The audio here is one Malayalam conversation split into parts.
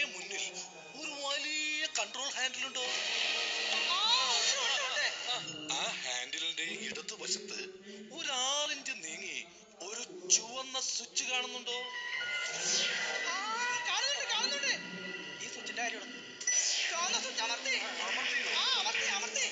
മുന്നിൽ ഒരു വലിയ കൺട്രോൾ ഹാൻഡിൽ ഉണ്ടോ ആ ഹാൻഡിലിന്റെ ഇടതുവശത്ത് ഒരു ആറിഞ്ച് നീങ്ങി ഒരു ചുവന്ന സ്വിച്ച് കാണുന്നുണ്ടോ കാണുന്നുണ്ട് കാണുന്നുണ്ട് ഈ സ്വിച്ചിന്റെ കാര്യമാണ് ചുവന്ന സ്വിച്ച് അമർത്തി ആ അമർത്തി അമർത്തി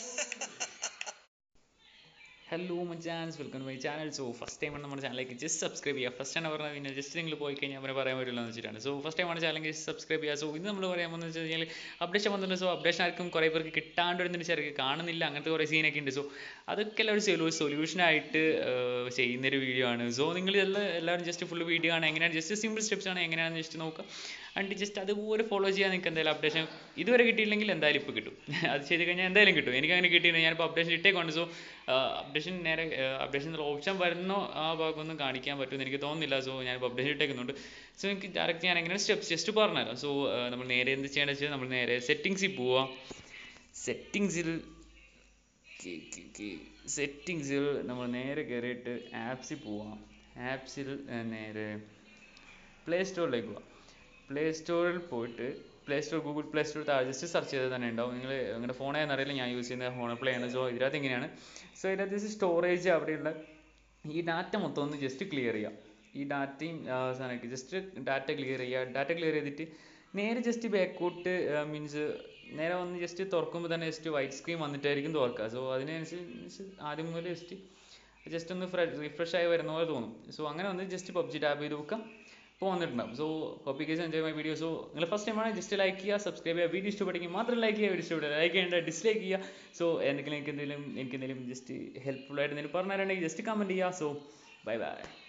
ഹലോ മച്ചാൻസ് welcome my channel so first ടൈമാണ് നമ്മുടെ ചാനലിലേക്ക് ജസ്റ്റ് സബ്സ്ക്രൈബ് ചെയ്യുക ഫസ്റ്റ് ആണ് പറഞ്ഞത് പിന്നെ ജസ്റ്റ് നിങ്ങൾ പോയി കഴിഞ്ഞാൽ അവരെ പറയാൻ പറ്റില്ല എന്ന് വെച്ചിട്ടാണ് സോ ഫസ്റ്റ് ടൈമാണ് ചാനലിലേക്ക് സബ്സ്ക്രൈബ് ചെയ്യുക സോ ഇന്ന് നമ്മൾ പറയാൻ പോകുന്നത് വെച്ച് കഴിഞ്ഞാൽ അപ്ഡേഷൻ വന്നിട്ടുണ്ട് സോ അപ്ഡേഷൻ ആർക്കും കുറേ പേർക്ക് കിട്ടാണ്ട് വരുന്നുണ്ട് ചിലർക്ക് കാണുന്നില്ല അങ്ങനത്തെ കുറേ സീനൊക്കെ ഉണ്ട് സോ അതൊക്കെ എല്ലാം ഒരു സെലൂ സൊല്യൂഷനായിട്ട് ചെയ്യുന്നൊരു വീഡിയോ ആണ് സോ നിങ്ങൾ ഇതെല്ലാം എല്ലാവരും ജസ്റ്റ് ഫുൾ വീഡിയോ ആണ് എങ്ങനെയാണ് ജസ്റ്റ് സിമ്പിൾ സ്റ്റെപ്സ് ആണ് എങ്ങനെയാണെന്ന് ജസ്റ്റ് നോക്കുക ആൻഡ് ജസ്റ്റ് അതുപോലെ ഫോളോ ചെയ്യാൻ നിങ്ങൾക്ക് എന്തായാലും അപ്ഡേഷൻ ഇതുവരെ കിട്ടിയില്ലെങ്കിൽ എന്തായാലും ഇപ്പോൾ കിട്ടും അത് ചെയ്ത് കഴിഞ്ഞാൽ എന്തായാലും കിട്ടും എനിക്ക് അങ്ങനെ കിട്ടിയില്ല ഞാനിപ്പോൾ അപ്ഡേഷൻ ഇട്ടേക്കൊണ്ട് സോ അപ്ഡേഷൻ നേരെ അപ്ഡേഷൻ ഓപ്ഷൻ വരുന്നോ ആ ഭാഗമൊന്നും കാണിക്കാൻ പറ്റുമെന്ന് എനിക്ക് തോന്നുന്നില്ല സോ ഞാനിപ്പോൾ അപ്ഡേഷൻ ഇട്ടേക്കുന്നുണ്ട് സോ എനിക്ക് ഡയറക്റ്റ് ഞാൻ എങ്ങനെ സ്റ്റെപ്സ് ജസ്റ്റ് പറഞ്ഞുതരാം സോ നമ്മൾ നേരെ എന്ത് ചെയ്യേണ്ടത് വെച്ചാൽ നമ്മൾ നേരെ സെറ്റിങ്സിൽ പോവാം സെറ്റിങ്സിൽ സെറ്റിങ്സിൽ നമ്മൾ നേരെ കയറിയിട്ട് ആപ്സിൽ പോവാം ആപ്സിൽ നേരെ പ്ലേ സ്റ്റോറിലേക്ക് പോവാം പ്ലേ സ്റ്റോറിൽ പോയിട്ട് play store Google play store താഴെ ജസ്റ്റ് സെർച്ച് ചെയ്താൽ തന്നെ ഉണ്ടാവും നിങ്ങൾ നിങ്ങളുടെ ഫോൺ ഏതെന്നറിയില്ല ഞാൻ യൂസ് ചെയ്യുന്ന ഫോൺ പ്ലേ ആണ് സോ ഇതിനകത്ത് ഇങ്ങനെയാണ് സോ ഇതിനകത്ത് സ്റ്റോറേജ് അവിടെയുള്ള ഈ ഡാറ്റ മൊത്തം ഒന്ന് ജസ്റ്റ് ക്ലിയർ ചെയ്യാം ഈ ഡാറ്റയും സാധനമൊക്കെ ജസ്റ്റ് ഡാറ്റ ക്ലിയർ ചെയ്യുക ഡാറ്റ ക്ലിയർ ചെയ്തിട്ട് നേരെ ജസ്റ്റ് ബാക്കോട്ട് മീൻസ് നേരെ വന്ന് ജസ്റ്റ് തുറക്കുമ്പോൾ തന്നെ ജസ്റ്റ് വൈറ്റ് സ്ക്രീൻ വന്നിട്ടായിരിക്കും തുറക്കുക സോ അതിനനുസരിച്ച് ആദ്യം മുതൽ ജസ്റ്റ് ജസ്റ്റ് ഒന്ന് റിഫ്രഷ് ആയി വരുന്ന പോലെ തോന്നും സോ അങ്ങനെ വന്ന് ജസ്റ്റ് പബ്ജി ടാപ്പ് ചെയ്ത് വെക്കാം ഇപ്പോൾ വന്നിട്ടുണ്ടാവും സോ കോപ്പി കേസ് എൻജോയ് മൈ വീഡിയോ സോ നിങ്ങൾ ഫസ്റ്റ് ടൈം ആണ് ജസ്റ്റ് ലൈക്ക് ചെയ്യുക സബ്സ്ക്രൈബ് ചെയ്യുക വീഡിയോ ഇഷ്ടപ്പെടുമെങ്കിൽ മാത്രം ലൈക്ക് ചെയ്യുക വീഡിയോ ഇഷ്ടപ്പെടുക ലൈക്ക് ചെയ്യേണ്ട ഡിസ്ലൈക്ക് ചെയ്യുക സോ എന്തെങ്കിലും എനിക്ക് എന്തെങ്കിലും എനിക്ക് എന്തെങ്കിലും ജസ്റ്റ് ഹെൽപ്ഫുൾ ആയിട്ട് എന്തെങ്കിലും പറഞ്ഞു തരണമെങ്കിൽ ജസ്റ്റ് കമൻറ്റ് ചെയ്യുക സോ ബൈ ബൈ